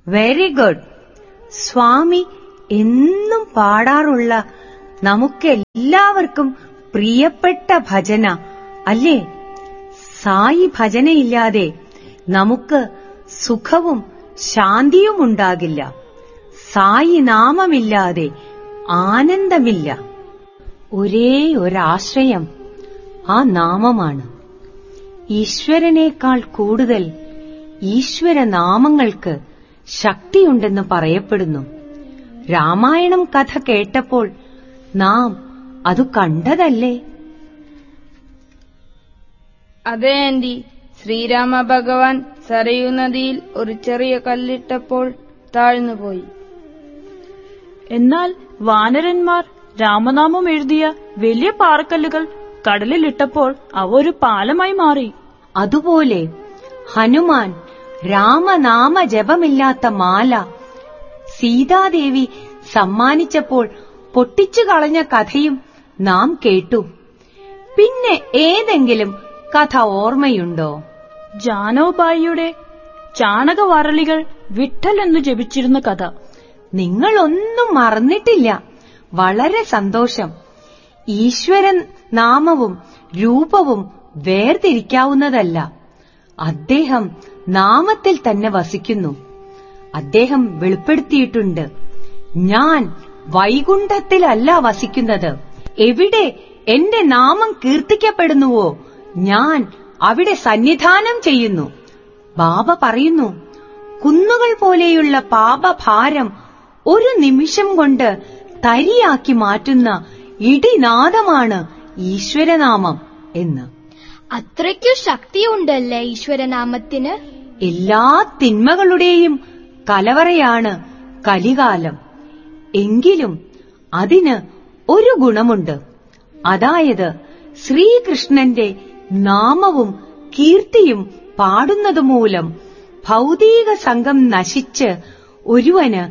very good സ്വാമി എന്നും പാടാറുള്ള നമുക്കെല്ലാവർക്കും പ്രിയപ്പെട്ട ഭജന അല്ലേ സായി ഭജനയില്ലാതെ നമുക്ക് സുഖവും ശാന്തിയും ഉണ്ടാകില്ല സായി നാമമില്ലാതെ ആനന്ദമില്ല ഒരേ ഒരാശ്രയം ആ നാമമാണ് ഈശ്വരനേക്കാൾ കൂടുതൽ ഈശ്വര നാമങ്ങൾക്ക് ശക്തിയുണ്ടെന്ന് പറയപ്പെടുന്നു രാമായണം കഥ കേട്ടപ്പോൾ നാം അത് കണ്ടതല്ലേ അതെ ആന്റി ശ്രീരാമ ഭഗവാൻ സരയൂ നദിയിൽ ഒരു ചെറിയ കല്ലിട്ടപ്പോൾ താഴ്ന്നുപോയി എന്നാൽ വാനരന്മാർ രാമനാമം എഴുതിയ വലിയ പാറക്കല്ലുകൾ കടലിലിട്ടപ്പോൾ അവ ഒരു പാലമായി മാറി അതുപോലെ ഹനുമാൻ രാമനാമ ജപമില്ലാത്ത മാല സീതാദേവി സമ്മാനിച്ചപ്പോൾ പൊട്ടിച്ചു കളഞ്ഞ കഥയും നാം കേട്ടു പിന്നെ ഏതെങ്കിലും കഥ ഓർമ്മയുണ്ടോ ജാനോബായിയുടെ ചാണകവറളികൾ വിട്ടൽ എന്ന് ജപിച്ചിരുന്ന കഥ നിങ്ങളൊന്നും മറന്നിട്ടില്ല വളരെ സന്തോഷം ഈശ്വരൻ നാമവും രൂപവും വേർതിരിക്കാവുന്നതല്ല അദ്ദേഹം നാമത്തിൽ തന്നെ വസിക്കുന്നു അദ്ദേഹം വെളിപ്പെടുത്തിയിട്ടുണ്ട് ഞാൻ വൈകുണ്ഠത്തിലല്ല വസിക്കുന്നത് എവിടെ എന്റെ നാമം കീർത്തിക്കപ്പെടുന്നുവോ ഞാൻ അവിടെ സന്നിധാനം ചെയ്യുന്നു ബാബ പറയുന്നു കുന്നുകൾ പോലെയുള്ള പാപഭാരം ഒരു നിമിഷം കൊണ്ട് തരിയാക്കി മാറ്റുന്ന ഇടിനാദമാണ് ഈശ്വരനാമം എന്ന് അത്രയ്ക്കു ശക്തിയുണ്ടല്ലേ ഈശ്വരനാമത്തിന് എല്ലാ തിന്മകളുടെയും കലവറയാണ് കലികാലം എങ്കിലും അതിന് ഒരു ഗുണമുണ്ട് അതായത് ശ്രീകൃഷ്ണന്റെ നാമവും കീർത്തിയും പാടുന്നതുമൂലം ഭൗതിക സംഘം നശിച്ച് ഒരുവന്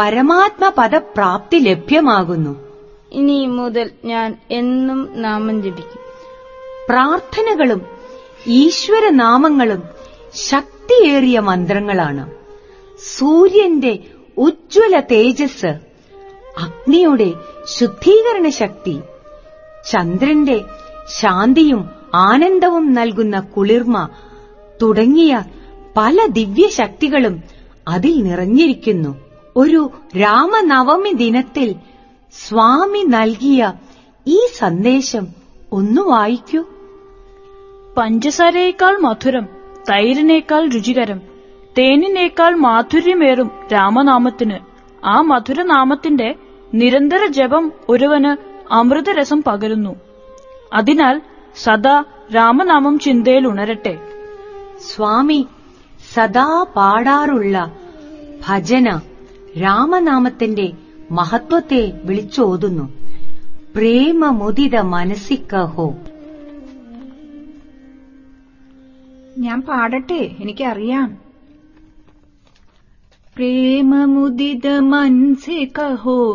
പരമാത്മപദപ്രാപ്തി ലഭ്യമാകുന്നു ഇനി മുതൽ ഞാൻ എന്നും നാമം ജപിക്കും പ്രാർത്ഥനകളും ഈശ്വരനാമങ്ങളും ശക്തിയേറിയ മന്ത്രങ്ങളാണ് സൂര്യന്റെ ഉജ്ജ്വല തേജസ് അഗ്നിയുടെ ശുദ്ധീകരണ ശക്തി ചന്ദ്രന്റെ ശാന്തിയും ആനന്ദവും നൽകുന്ന കുളിർമ തുടങ്ങിയ പല ദിവ്യശക്തികളും അതിൽ നിറഞ്ഞിരിക്കുന്നു ഒരു രാമനവമി ദിനത്തിൽ സ്വാമി നൽകിയ ഈ സന്ദേശം ഒന്ന് വായിക്കൂ പഞ്ചസാരയേക്കാൾ മധുരം തൈരിനേക്കാൾ രുചികരം തേനിനേക്കാൾ മാധുര്യമേറും രാമനാമത്തിന് ആ മധുരനാമത്തിന്റെ നിരന്തര ജപം ഒരുവന് അമൃതരസം പകരുന്നു അതിനാൽ സദാ രാമനാമം ചിന്തയിൽ ഉണരട്ടെ സ്വാമി സദാ പാടാറുള്ള ഭജന രാമനാമത്തിന്റെ മഹത്വത്തെ വിളിച്ചോതുന്നു പ്രേമമുദിത മനസ്സിക്കഹോ ഞാൻ പാടട്ടെ എനിക്കറിയാം प्रेम मुदित मन से कहो